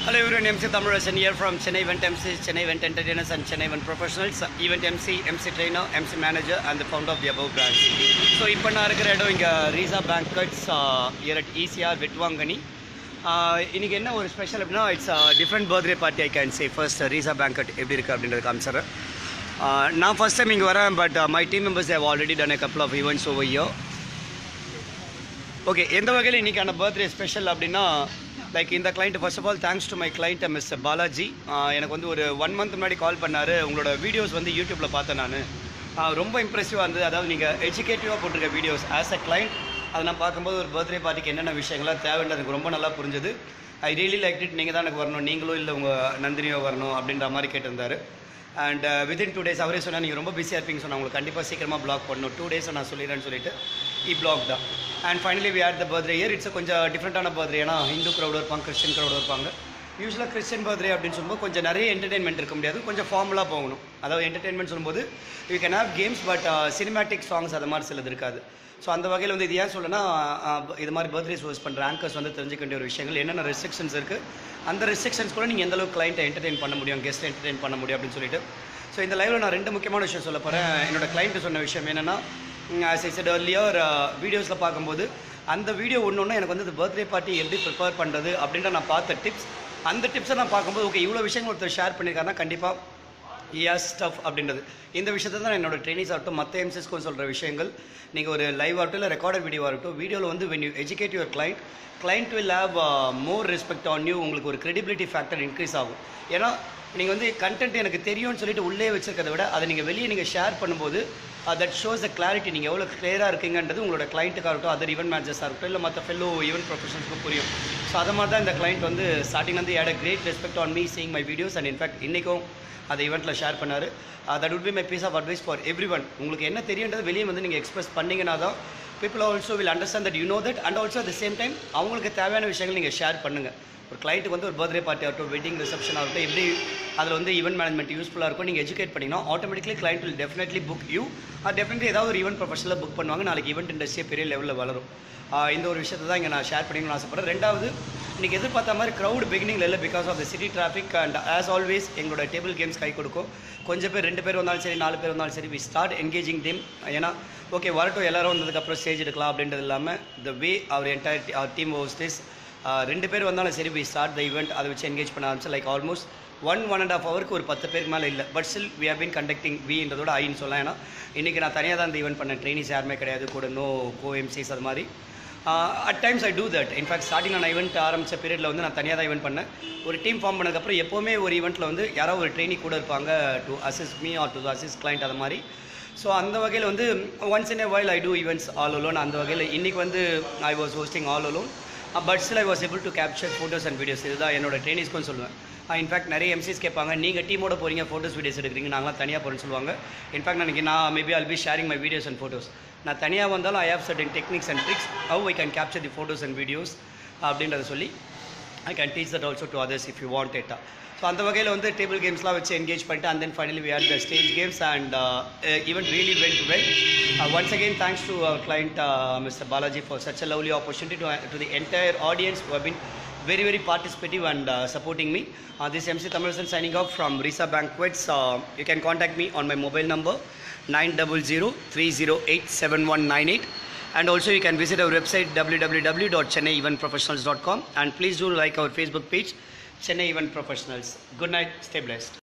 Hello everyone, MC Thamurajan here from Chennai Event MCs, Chennai Event Entertainers and Chennai Event Professionals, Event MC, MC Trainer, MC Manager and the founder of the above brands. So இப்போ நான் இருக்கிற இடம் இங்கே Reesa banquets here at ECR Vettuvankeni இன்னைக்கு என்ன ஒரு special அப்படின்னா it's different birthday party I can say first Reesa banquet எப்படி இருக்குது அப்படின்றது காமிச்சிடுறேன் Uh, நான் ஃபர்ஸ்ட் டைம் இங்கே வரேன் but my team members have already done a couple of events over here okay எந்த வகையில் இன்றைக்கான பர்த்டே ஸ்பெஷல் அப்படின்னா லைக் இந்த client first of all thanks to my client miss Balaji ஆஹ் எனக்கு வந்து ஒரு ஒன் மந்த் முன்னாடி கால் பண்ணார் உங்களோட வீடியோஸ் வந்து யூடியூப்பில் பார்த்தேன் நான் ரொம்ப இம்ப்ரெசிவாக இருந்தது அதாவது நீங்கள் எஜுகேட்டிவாக போட்டிருக்க வீடியோஸ் ஆஸ் அ கிளைண்ட் அதை நான் பார்க்கும்போது ஒரு பர்த்டே பார்ட்டிக்கு என்னென்ன விஷயங்கள்லாம் தேவைன்னு எனக்கு ரொம்ப நல்லா புரிஞ்சுது ஐ ரியலி லைக் இட் நீங்கள் தான் எனக்கு வரணும் நீங்களும் இல்லை உங்கள் நந்தினியோ வரணும் அப்படின்ற மாதிரி கேட்டிருந்தாரு அண்ட் வித்தின் டூ டேஸ் அவரே சொன்னால் நீங்கள் ரொம்ப பிஸியாக இருப்பீங்க சொன்னால் உங்களுக்கு கண்டிப்பாக சீக்கிரமாக பிளாக் பண்ணணும் டூ டேஸ் நான் சொல்லிடுறேன்னு சொல்லிட்டு இ பிளாக் தான் and finally we had the birthday here it's கொஞ்சம் டிஃப்ரெண்ட்டான பர்த்டே ஏன்னா ஹிந்து க்ரௌட் இருப்பாங்க கிறிஸ்டின் க்ரௌட் இருப்பாங்க யூஸ்வலாக கிறிஸ்டின் பர்த்டே அப்படின்னு சொல்லும்போது கொஞ்சம் நிறைய என்டர்டெயின்மெண்ட் இருக்க முடியாது கொஞ்சம் ஃபார்மலாக போகணும் அதாவது என்டர்டெயின்மெண்ட் சொல்லும்போது you can have games but cinematic songs அது மாதிரி சிலது இருக்காது ஸோ அந்த வகையில் வந்து இது ஏன் சொல்லனா இது மாதிரி பர்த்டே ஹோஸ்ட் பண்ணுற ஆங்கர்ஸ் வந்து தெரிஞ்சுக்க வேண்டிய ஒரு விஷயங்கள் என்னென்ன ரெஸ்ட்ரிக்ஷன்ஸ் இருக்குது அந்த ரெஸ்ட்ரிக்ஷன்ஸ் கூட நீங்கள் எந்த அளவுக்கு கிளைண்ட்டை என்டர்டெயின் பண்ண முடியும் கெஸ்ட் என்டர்டெயின் பண்ண முடியும் அப்படின்னு சொல்லிட்டு ஸோ இந்த லைவில் நான் ரெண்டு முக்கியமான விஷயம் சொல்ல போகிறேன் என்னோட கிளைண்ட் சொன்ன விஷயம் என்னென்னா ஆஸ் ஐ செட் ஏர்லியர் வீடியோஸில் பார்க்கும்போது அந்த வீடியோ ஒன்று ஒன்று எனக்கு வந்து இந்த பர்த்டே பார்ட்டி எப்படி ப்ரிப்பேர் பண்ணுறது அப்படின்ற நான் பார்த்த டிப்ஸ் அந்த டிப்ஸை நான் பார்க்கும்போது ஓகே இவ்வளோ விஷயங்கள் ஒருத்தர் ஷேர் பண்ணியிருக்காருன்னா கண்டிப்பாக இயர் ஸ்டஃப் அப்படின்றது இந்த விஷயத்தை தான் என்னோட ட்ரைனிங்ஸ் ஆகட்டும் மற்ற எம்சிஸ்க்கும் சொல்கிற விஷயங்கள் நீங்கள் ஒரு லைவ் ஆகட்டும் இல்லை ரெக்கார்டட் வீடியோ ஆகட்டும் வீடியோவில் வந்து when you educate your client client will have more respect on you உங்களுக்கு ஒரு credibility ஃபேக்டர் இன்க்ரீஸ் ஆகும் ஏன்னா நீங்கள் வந்து கண்டென்ட் எனக்கு தெரியும்னு சொல்லிட்டு உள்ளே வச்சிருக்கிறத விட அதை நீங்கள் வெளியே நீங்கள் ஷேர் பண்ணும்போது தட் ஷோஸ் த கிளாரிட்டி நீங்கள் எவ்வளோ கிளியராக இருக்கீங்கன்றது உங்களோட கிளைண்ட்டுக்காக இருக்கட்டும் அதர் ஈவென்ட் மேனேஜர்ஸாக இருக்கட்டும் இல்லை மற்ற ஃபெல்லோ ஈவென்ட் ப்ரொஃபஷனல்ஸ்க்கும் புரியும் ஸோ அதை மாதிரி தான் இந்த கிளைண்ட் வந்து ஸ்டார்டிங் வந்து had great respect on me seeing my videos and in fact இன்றைக்கும் அதை ஈவெண்ட்டில் ஷேர் பண்ணார் that would be my piece of advice for everyone உங்களுக்கு என்ன தெரியுன்றது வெளியே வந்து நீங்கள் எக்ஸ்பிரஸ் பண்ணீங்கன்னா தான் people also will understand that you know that and also at same time அவங்களுக்கு தேவையான விஷயங்கள் நீங்கள் ஷேர் பண்ணுங்கள் ஒரு கிளைண்ட்டுக்கு வந்து ஒரு பர்த்டே பார்ட்டி ஆகட்டும் வெட்டிங் ரிசப்ஷன் ஆகட்டும் எப்படி அதில் வந்து ஈவெண்ட் மேனேஜ்மெண்ட் யூஸ்ஃபுல்லாக இருக்கும் நீங்கள் எஜுகேட் பண்ணிங்கன்னா automatically client will definitely book you அது டெஃபினெட்லி ஏதாவது ஒரு ஈவெண்ட் ப்ரொஃபஷனில் புக் பண்ணுவாங்க நாளைக்கு ஈவெண்ட் இண்டஸ்ட்ரியே பெரிய லெவலில் வளரும் ஆஹ் இந்த ஒரு விஷயத்தை தான் இங்கே நான் ஷேர் பண்ணிக்கணும்னு ஆசைப்படுறேன் ரெண்டாவது இன்றைக்கி எதிர்பார்த்த மாதிரி க்ரௌட் பிகினிங்ல இல்லை because of the city traffic and as always எங்களோட டேபிள் கேம்ஸ் கை கொடுக்கும் கொஞ்சம் பேர் ரெண்டு பேர் வந்தாலும் சரி நாலு பேர் வந்தாலும் சரி வி ஸ்டார்ட் என்கேஜிங் டீம் ஏன்னா ஓகே வரட்டும் எல்லாரும் வந்ததுக்கப்புறம் ஸ்டேஜ் எடுக்கலாம் அப்படின்றது இல்லாமல் த வே அவர் என்டையர் அவர் டீம் ஹோஸ்டேஸ் ரெண்டு பேர் வந்தாலும் சரி வி ஸ்டார்ட் த ஈவெண்ட் அதை வச்சு என்கேஜ் பண்ண ஆரம்பிச்சு like almost one one and half ஹவருக்கு ஒரு பத்து பேருக்கு மேலே இல்லை but still we have been conducting வின்றதோட ஐன்னு சொல்லலாம் ஏன்னா இன்றைக்கி நான் தனியாக தான் இந்த ஈவெண்ட் பண்ணேன் ட்ரைனிஸ் யாருமே கிடையாது கூட நோ கோ எம்சிஸ் அது மாதிரி at times I do that in fact starting நான் ஈவெண்ட் ஆரம்பித்த பீரியடில் வந்து நான் தனியாக தான் ஈவெண்ட் பண்ணேன் ஒரு டீம் ஃபார்ம் பண்ணதுக்கப்புறம் எப்போவுமே ஒரு ஈவெண்ட்டில் வந்து யாரோ ஒரு ட்ரெயினி கூட இருப்பாங்க to assist me or to assist client அது மாதிரி ஸோ அந்த வகையில் வந்து once in a while I do events all alone அந்த வகையில் இன்றைக்கி வந்து I was hosting all alone but still I was able to capture photos and videos இதுதான் என்னோட ட்ரைனிஸ்க்கும் சொல்லுவேன் இன்ஃபேக்ட் நிறைய எம்சிஸ் கேட்பாங்க நீங்கள் டீமோட போகிறீங்க ஃபோட்டோஸ் வீடியோஸ் எடுக்கிறீங்க நாங்களாம் தனியாக போகிறேன்னு சொல்லுவாங்க இன்ஃபேக்ட் நான் நான் maybe I'll be sharing my videos and photos நான் தனியாக வந்தாலும் I have certain techniques and tricks how I can capture the photos and videos அப்படின்றத சொல்லி I can teach that also to others if you want data so அந்த வகையில் வந்து table கேம்ஸ்லாம் வச்சு என்கேஜ் பண்ணிட்டு and then finally we are the stage games and even really well to well once again thanks to our client mister Balaji for such a lovely opportunity to to the entire audience have been very very participative and uh, supporting me uh, this mc tamilasan signing off from risa banquets uh, you can contact me on my mobile number 9003087198 and also you can visit our website www.chennaieventprofessionals.com and please do like our facebook page chennai event professionals good night stay blessed